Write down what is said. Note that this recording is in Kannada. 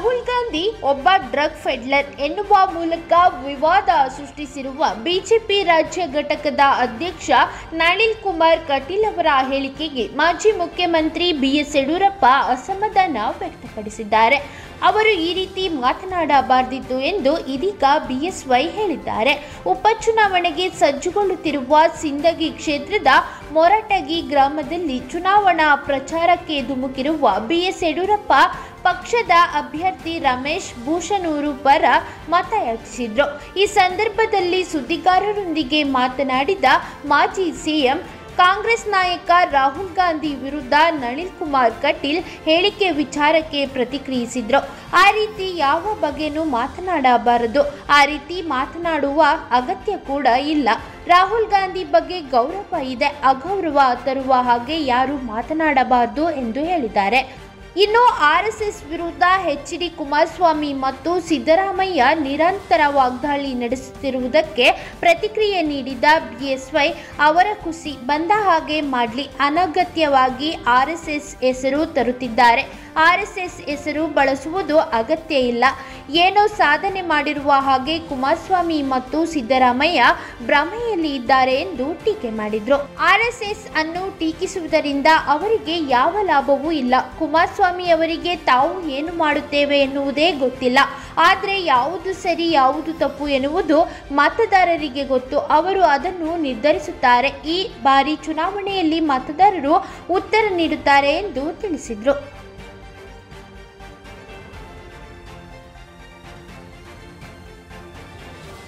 ರಾಹುಲ್ ಗಾಂಧಿ ಒಬ್ಬ ಡ್ರಗ್ ಫೆಡ್ಲರ್ ಎನ್ನುವ ಮೂಲಕ ವಿವಾದ ಸೃಷ್ಟಿಸಿರುವ ಬಿಜೆಪಿ ರಾಜ್ಯ ಘಟಕದ ಅಧ್ಯಕ್ಷ ನಳಿನ್ ಕುಮಾರ್ ಕಟೀಲ್ ಅವರ ಹೇಳಿಕೆಗೆ ಮಾಜಿ ಮುಖ್ಯಮಂತ್ರಿ ಬಿಎಸ್ ಯಡಿಯೂರಪ್ಪ ಅಸಮಾಧಾನ ವ್ಯಕ್ತಪಡಿಸಿದ್ದಾರೆ ಅವರು ಈ ರೀತಿ ಮಾತನಾಡಬಾರದಿತ್ತು ಎಂದು ಇದೀಗ ಬಿಎಸ್ವೈ ಹೇಳಿದ್ದಾರೆ ಉಪಚುನಾವಣೆಗೆ ಸಜ್ಜುಗೊಳ್ಳುತ್ತಿರುವ ಸಿಂದಗಿ ಕ್ಷೇತ್ರದ ಮೊರಟಗಿ ಗ್ರಾಮದಲ್ಲಿ ಚುನಾವಣಾ ಪ್ರಚಾರಕ್ಕೆ ಧುಮುಕಿರುವ ಬಿಎಸ್ ಯಡಿಯೂರಪ್ಪ ಪಕ್ಷದ ಅಭ್ಯರ್ಥಿ ರಮೇಶ್ ಭೂಷಣೂರು ಪರ ಮತಯಾಚಿಸಿದ್ರು ಈ ಸಂದರ್ಭದಲ್ಲಿ ಸುದ್ದಿಗಾರರೊಂದಿಗೆ ಮಾತನಾಡಿದ ಮಾಜಿ ಸಿಎಂ ಕಾಂಗ್ರೆಸ್ ನಾಯಕ ರಾಹುಲ್ ಗಾಂಧಿ ವಿರುದ್ಧ ನಳಿನ್ ಕುಮಾರ್ ಕಟೀಲ್ ಹೇಳಿಕೆ ವಿಚಾರಕ್ಕೆ ಪ್ರತಿಕ್ರಿಯಿಸಿದ್ರು ಆ ರೀತಿ ಯಾವ ಬಗ್ಗೆನೂ ಮಾತನಾಡಬಾರದು ಆ ರೀತಿ ಮಾತನಾಡುವ ಅಗತ್ಯ ಕೂಡ ಇಲ್ಲ ರಾಹುಲ್ ಗಾಂಧಿ ಬಗ್ಗೆ ಗೌರವ ಇದೆ ಅಗೌರವ ತರುವ ಹಾಗೆ ಯಾರು ಮಾತನಾಡಬಾರದು ಎಂದು ಹೇಳಿದ್ದಾರೆ ಇನ್ನು ಆರ್ಎಸ್ಎಸ್ ವಿರುದ್ಧ ಎಚ್ ಡಿ ಕುಮಾರಸ್ವಾಮಿ ಮತ್ತು ಸಿದ್ದರಾಮಯ್ಯ ನಿರಂತರ ವಾಗ್ದಾಳಿ ನಡೆಸುತ್ತಿರುವುದಕ್ಕೆ ಪ್ರತಿಕ್ರಿಯೆ ನೀಡಿದ ಬಿಎಸ್ವೈ ಅವರ ಕುಸಿ ಬಂದ ಹಾಗೆ ಮಾಡಲಿ ಅನಗತ್ಯವಾಗಿ ಆರ್ಎಸ್ಎಸ್ ಹೆಸರು ತರುತ್ತಿದ್ದಾರೆ ಆರ್ಎಸ್ಎಸ್ ಹೆಸರು ಬಳಸುವುದು ಅಗತ್ಯ ಇಲ್ಲ ಏನೋ ಸಾಧನೆ ಮಾಡಿರುವ ಹಾಗೆ ಕುಮಾರಸ್ವಾಮಿ ಮತ್ತು ಸಿದ್ದರಾಮಯ್ಯ ಭ್ರಮೆಯಲ್ಲಿ ಇದ್ದಾರೆ ಎಂದು ಟೀಕೆ ಮಾಡಿದ್ರು ಆರ್ಎಸ್ಎಸ್ ಅನ್ನು ಟೀಕಿಸುವುದರಿಂದ ಅವರಿಗೆ ಯಾವ ಲಾಭವೂ ಇಲ್ಲ ಕುಮಾರಸ್ವಾಮಿ ಅವರಿಗೆ ತಾವು ಏನು ಮಾಡುತ್ತೇವೆ ಎನ್ನುವುದೇ ಗೊತ್ತಿಲ್ಲ ಆದರೆ ಯಾವುದು ಸರಿ ಯಾವುದು ತಪ್ಪು ಎನ್ನುವುದು ಮತದಾರರಿಗೆ ಗೊತ್ತು ಅವರು ಅದನ್ನು ನಿರ್ಧರಿಸುತ್ತಾರೆ ಈ ಬಾರಿ ಚುನಾವಣೆಯಲ್ಲಿ ಮತದಾರರು ಉತ್ತರ ನೀಡುತ್ತಾರೆ ಎಂದು ತಿಳಿಸಿದರು